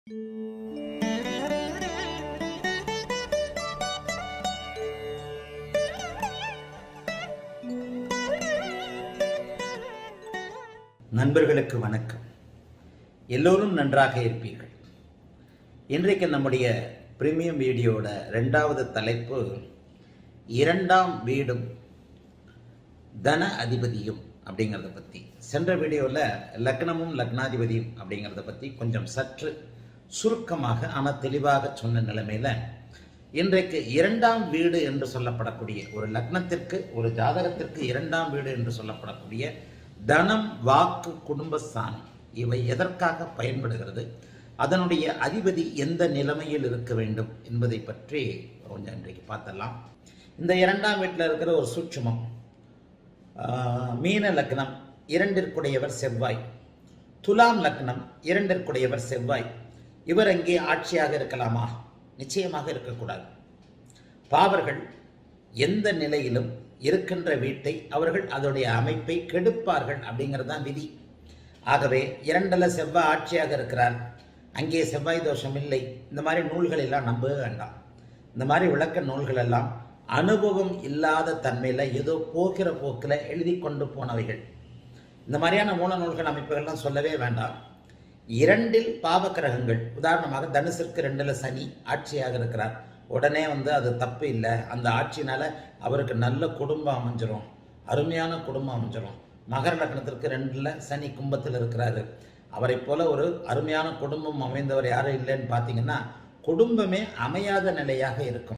நண்பர்களுக்கு வணக்கம் எல்லோரும் நன்றாக இருப்பீர்கள் இன்றைக்கு நம்முடைய பிரீமியம் வீடியோட ரெண்டாவது தலைப்பு இரண்டாம் வீடும் தன அதிபதியும் அப்படிங்கிறத பற்றி சென்ற வீடியோவில் லக்னமும் லக்னாதிபதியும் அப்படிங்கிறத பற்றி கொஞ்சம் சற்று சுருக்கமாக ஆனால் தெளிவாக சொன்ன நிலைமையில் இன்றைக்கு இரண்டாம் வீடு என்று சொல்லப்படக்கூடிய ஒரு லக்னத்திற்கு ஒரு ஜாதகத்திற்கு இரண்டாம் வீடு என்று சொல்லப்படக்கூடிய தனம் வாக்கு குடும்பஸ்தானம் இவை எதற்காக பயன்படுகிறது அதனுடைய அதிபதி எந்த நிலைமையில் இருக்க வேண்டும் என்பதை பற்றி கொஞ்சம் இன்றைக்கு பார்த்தலாம் இந்த இரண்டாம் வீட்டில் இருக்கிற ஒரு சூட்சுமம் ஆஹ், மீன லக்னம் இரண்டிற்குடையவர் செவ்வாய் துலாம் லக்னம் இரண்டிற்குடையவர் செவ்வாய் இவர் அங்கே ஆட்சியாக இருக்கலாமா நிச்சயமாக இருக்கக்கூடாது பாவர்கள் எந்த நிலையிலும் இருக்கின்ற வீட்டை அவர்கள் அதனுடைய அமைப்பை கெடுப்பார்கள் அப்படிங்கிறது தான் விதி ஆகவே இரண்டுல செவ்வாய் ஆட்சியாக இருக்கிறார் அங்கே செவ்வாய் தோஷம் இல்லை இந்த மாதிரி நூல்கள் எல்லாம் நம்ப வேண்டாம் இந்த மாதிரி விளக்க நூல்கள் எல்லாம் அனுபவம் இல்லாத தன்மையில் ஏதோ போகிற போக்கில் எழுதி கொண்டு போனவைகள் இந்த மாதிரியான மூல நூல்கள் அமைப்புகள்லாம் சொல்லவே வேண்டாம் இரண்டில் பாவக்கிரகங்கள் உதாரணமாக தனுசிற்கு ரெண்டுல சனி ஆட்சியாக இருக்கிறார் உடனே வந்து அது தப்பு இல்லை அந்த ஆட்சினால அவருக்கு நல்ல குடும்பம் அமைஞ்சிரும் அருமையான குடும்பம் அமைஞ்சிரும் மகர லக்னத்திற்கு ரெண்டுல சனி கும்பத்தில் இருக்கிறாரு அவரை போல ஒரு அருமையான குடும்பம் அமைந்தவர் யாரும் இல்லைன்னு பார்த்தீங்கன்னா குடும்பமே அமையாத நிலையாக இருக்கும்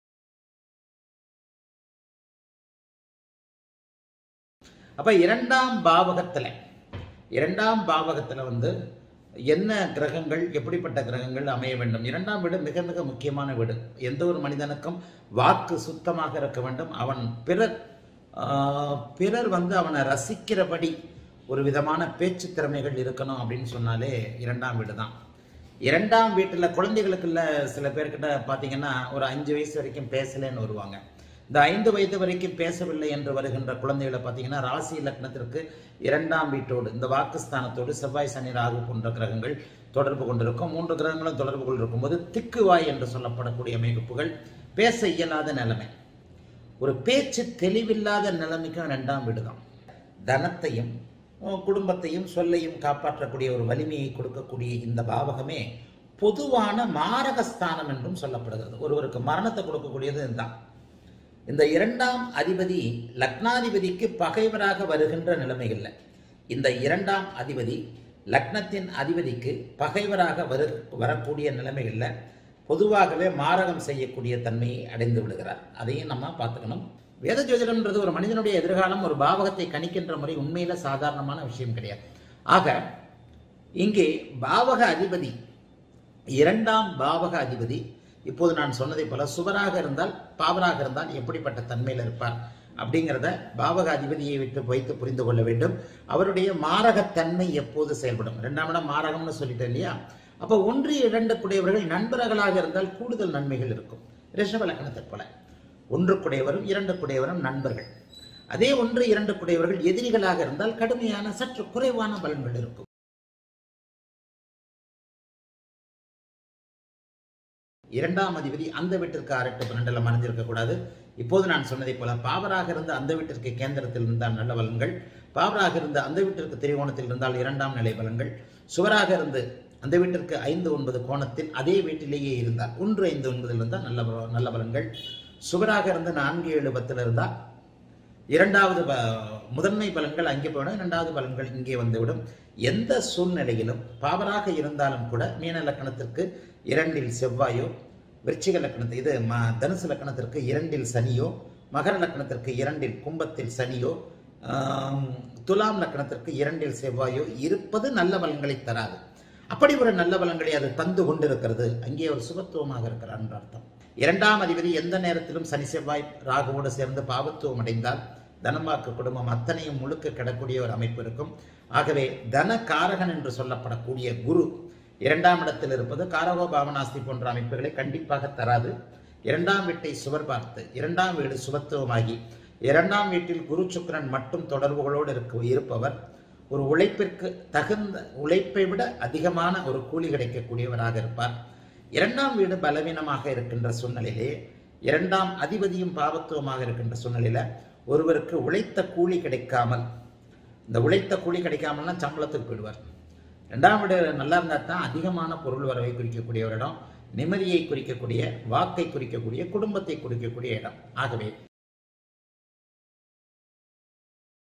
அப்ப இரண்டாம் பாவகத்துல இரண்டாம் பாவகத்துல வந்து என்ன கிரகங்கள் எப்படிப்பட்ட கிரகங்கள் அமைய வேண்டும் இரண்டாம் வீடு மிக மிக முக்கியமான வீடு எந்த ஒரு மனிதனுக்கும் வாக்கு சுத்தமாக இருக்க வேண்டும் அவன் பிறர் ஆஹ், பிறர் வந்து அவனை ரசிக்கிறபடி ஒரு விதமான பேச்சு திறமைகள் இருக்கணும் அப்படின்னு சொன்னாலே இரண்டாம் வீடு தான் இரண்டாம் வீட்டில் குழந்தைகளுக்குள்ள சில பேர்கிட்ட பார்த்தீங்கன்னா ஒரு அஞ்சு வயசு வரைக்கும் பேசலைன்னு வருவாங்க இந்த ஐந்து வயது வரைக்கும் பேசவில்லை என்று வருகின்ற குழந்தைகளை பார்த்தீங்கன்னா ராசி லக்னத்திற்கு இரண்டாம் வீட்டோடு இந்த வாக்குஸ்தானத்தோடு செவ்வாய் சனி ராகு போன்ற கிரகங்கள் தொடர்பு கொண்டிருக்கும் மூன்று கிரகங்களும் தொடர்பு கொண்டிருக்கும் போது திக்குவாய் என்று சொல்லப்படக்கூடிய அமைப்புகள் பேச இயலாத நிலைமை ஒரு பேச்சு தெளிவில்லாத நிலைமைக்கும் ரெண்டாம் வீடு தான் தனத்தையும் அஹ், குடும்பத்தையும் சொல்லையும் காப்பாற்றக்கூடிய ஒரு வலிமையை கொடுக்கக்கூடிய இந்த பாவகமே பொதுவான மாரகஸ்தானம் என்றும் சொல்லப்படுகிறது ஒருவருக்கு மரணத்தை கொடுக்கக்கூடியது இதுதான் இந்த இரண்டாம் அதிபதி லக்னாதிபதிக்கு பகைவராக வருகின்ற நிலைமைகள்ல இந்த இரண்டாம் அதிபதி லக்னத்தின் அதிபதிக்கு பகைவராக வரு வரக்கூடிய நிலைமைகள்ல பொதுவாகவே மாரகம் செய்யக்கூடிய தன்மையை அடைந்து விடுகிறார் அதையும் நம்ம பார்த்துக்கணும் வேத ஜோதிடம்ன்றது ஒரு மனிதனுடைய எதிர்காலம் ஒரு பாவகத்தை கணிக்கின்ற முறை உண்மையில சாதாரணமான விஷயம் கிடையாது ஆக இங்கே பாவக அதிபதி இரண்டாம் பாவக அதிபதி இப்போது நான் சொன்னதை போல சுவராக இருந்தால் பாவராக இருந்தால் எப்படிப்பட்ட தன்மையில் இருப்பார் அப்படிங்கிறத பாவக அதிபதியை விட்டு வைத்து புரிந்து கொள்ள வேண்டும் அவருடைய மாரகத்தன்மை எப்போது செயல்படும் இரண்டாம் இடம் மாரகம்னு சொல்லிட்டேன் இல்லையா அப்போ ஒன்று இரண்டு குடையவர்கள் நண்பர்களாக இருந்தால் கூடுதல் நன்மைகள் இருக்கும் ரிஷப லக்னத்தை போல ஒன்று குடையவரும் இரண்டு குடையவரும் நண்பர்கள் அதே ஒன்று இரண்டு குடையவர்கள் எதிரிகளாக இருந்தால் கடுமையான சற்று குறைவான பலன்கள் இருக்கும் இரண்டாம் அதிபதி அந்த வீட்டிற்கு ஆறெட்டு பன்னெண்டுல மறைஞ்சிருக்க கூடாது இப்போது நான் சொன்னதைப் போல பாவராக இருந்த அந்த வீட்டிற்கு கேந்திரத்தில் இருந்தால் நல்ல பலன்கள் பாவராக இருந்த அந்த வீட்டிற்கு திரிகோணத்தில் இருந்தால் இரண்டாம் நிலை பலன்கள் சுவராக இருந்து அந்த வீட்டிற்கு ஐந்து ஒன்பது கோணத்தில் அதே வீட்டிலேயே இருந்தால் ஒன்று ஐந்து ஒன்பதில் இருந்தால் நல்ல பல- நல்ல பலன்கள் சுவராக இருந்து நான்கு ஏழு பத்தில் இருந்தால் இரண்டாவது ப- முதன்மை பலன்கள் அங்கே போயிடும் இரண்டாவது பலன்கள் இங்கே வந்துவிடும் எந்த சூழ்நிலையிலும் பாவராக இருந்தாலும் கூட மீன லக்கணத்திற்கு இரண்டில் செவ்வாயோ விருச்சிக லக்கணத்து இது ம தனுசு லக்கணத்திற்கு இரண்டில் சனியோ மகர லக்கணத்திற்கு இரண்டில் கும்பத்தில் சனியோ ஆம், துலாம் லக்கணத்திற்கு இரண்டில் செவ்வாயோ இருப்பது நல்ல பலன்களை தராது அப்படி ஒரு நல்ல பலன்களை அது தந்து கொண்டிருக்கிறது அங்கே ஒரு சுபத்துவமாக இருக்கிறார் என்ற அர்த்தம் இரண்டாம் அதிபதி எந்த நேரத்திலும் சனி செவ்வாய் ராகுவோடு சேர்ந்து பாவத்துவம் அடைந்தால் தனமாக்கு குடும்பம் அத்தனையும் முழுக்க கிடக்கூடிய ஒரு அமைப்பு இருக்கும் ஆகவே தன காரகன் என்று சொல்லப்படக்கூடிய குரு இரண்டாம் இடத்தில் இருப்பது காரகோ பாவனாஸ்தி போன்ற அமைப்புகளை கண்டிப்பாக தராது இரண்டாம் வீட்டை சுவர் பார்த்து இரண்டாம் வீடு சுபத்துவமாகி இரண்டாம் வீட்டில் குரு சுக்கிரன் மட்டும் தொடர்புகளோடு இருக்க இருப்பவர் ஒரு உழைப்பிற்கு தகுந்த உழைப்பை விட அதிகமான ஒரு கூலி கிடைக்கக்கூடியவராக இருப்பார் இரண்டாம் வீடு பலவீனமாக இருக்கின்ற சூழ்நிலையிலே இரண்டாம் அதிபதியும் பாவத்துவமாக இருக்கின்ற சூழ்நிலையில ஒருவருக்கு உழைத்த கூலி கிடைக்காமல் இந்த உழைத்த கூலி கிடைக்காமல்னா சம்பளத்துக்கு போயிடுவார் ரெண்டாம் வீடு நல்லா இருந்தால் தான் அதிகமான பொருள் வரவை குறிக்கக்கூடிய ஒரு இடம் நிம்மதியை குறிக்கக்கூடிய வாக்கை குறிக்கக்கூடிய குடும்பத்தை குறிக்கக்கூடிய இடம் ஆகவே